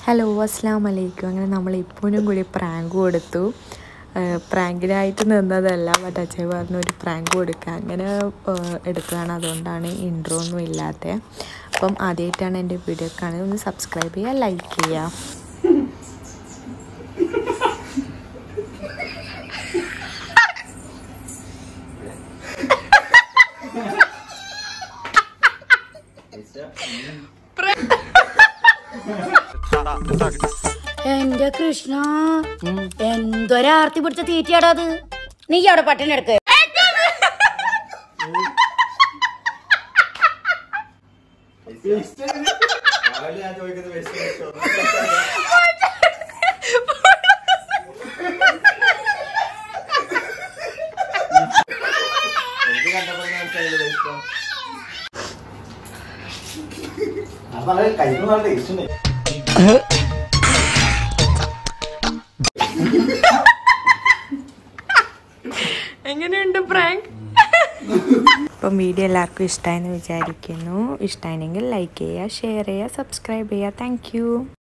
hello അസ്സാം വലൈക്കും അങ്ങനെ നമ്മൾ ഇപ്പോഴും കൂടി പ്രാങ്ക് കൊടുത്തു പ്രാങ്കിനായിട്ട് നിന്നതല്ല ബട്ട് അച്ഛൻ പറഞ്ഞു ഒരു പ്രാങ്ക് കൊടുക്കുക അങ്ങനെ ഏഹ്, എടുത്തതാണ് അതുകൊണ്ടാണ് ഇൻട്രോ ഒന്നും ഇല്ലാത്ത അപ്പം ആദ്യമായിട്ടാണ് എൻ്റെ വീഡിയോ കാണുന്നത് ഒന്ന് സബ്സ്ക്രൈബ് ചെയ്യുക ലൈക്ക് ചെയ്യുക എന്റെ കൃഷ്ണ എന്തൊരാർത്തി പിടിച്ച തീറ്റയാടാ അത് നീ അവിടെ പട്ടിണി എടുക്ക് ഞാൻ ചോദിക്കുന്നത് എനിക്ക് കണ്ടപ്പോൾ മനസ്സിലായില്ല ഇഷ്ടം അത് നല്ല കഴിക്കുന്ന നല്ല ടേസ്റ്റ് ഉണ്ട് എങ്ങനെയുണ്ട് പ്രാങ്ക് അപ്പം വീഡിയോ എല്ലാവർക്കും ഇഷ്ടമായെന്ന് വിചാരിക്കുന്നു ഇഷ്ടമായെങ്കിൽ ലൈക്ക് ചെയ്യുക ഷെയർ ചെയ്യുക സബ്സ്ക്രൈബ് ചെയ്യുക താങ്ക്